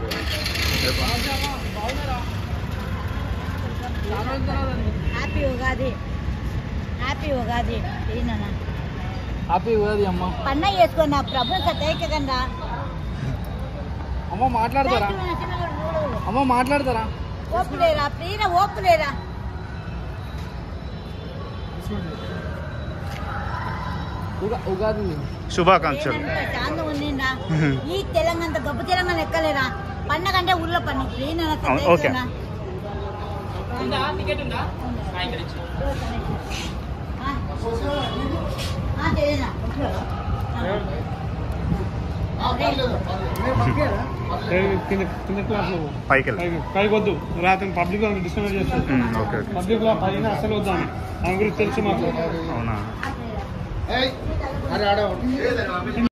Happy Ugadi happy Ugadi ఏనా happy Ugadi అమ్మ పండగ చేసుకున్న ప్రభు సతేకంగా అమ్మ మాట్లాడతారా అమ్మ మాట్లాడతారా ఓపు లేరా ప్రియ ఓపు లేరా ఉగా ఉగాది శుభాకాంక్షలు ఏనంత శాంతం ఉందిందా ఈ తెలంగాణ గబ్బు తెలంగాణ ఎక్కలేరా పండగ అంటే ఊర్లో పండుగ ప్రియ అవును, ఓకే. కింద కింద క్లాస్ లో పైకి వెళ్ళి పైకి పైకి వద్దు రాత్రి పబ్లిక్ లో డిస్టర్బ్ చేస్తారు ఉమ్, ఓకే ఓకే పబ్లిక్ లో పైన అసలు వద్దాను ఆమె గురించి తెలుసు మాకు అవునా అరే ఆడ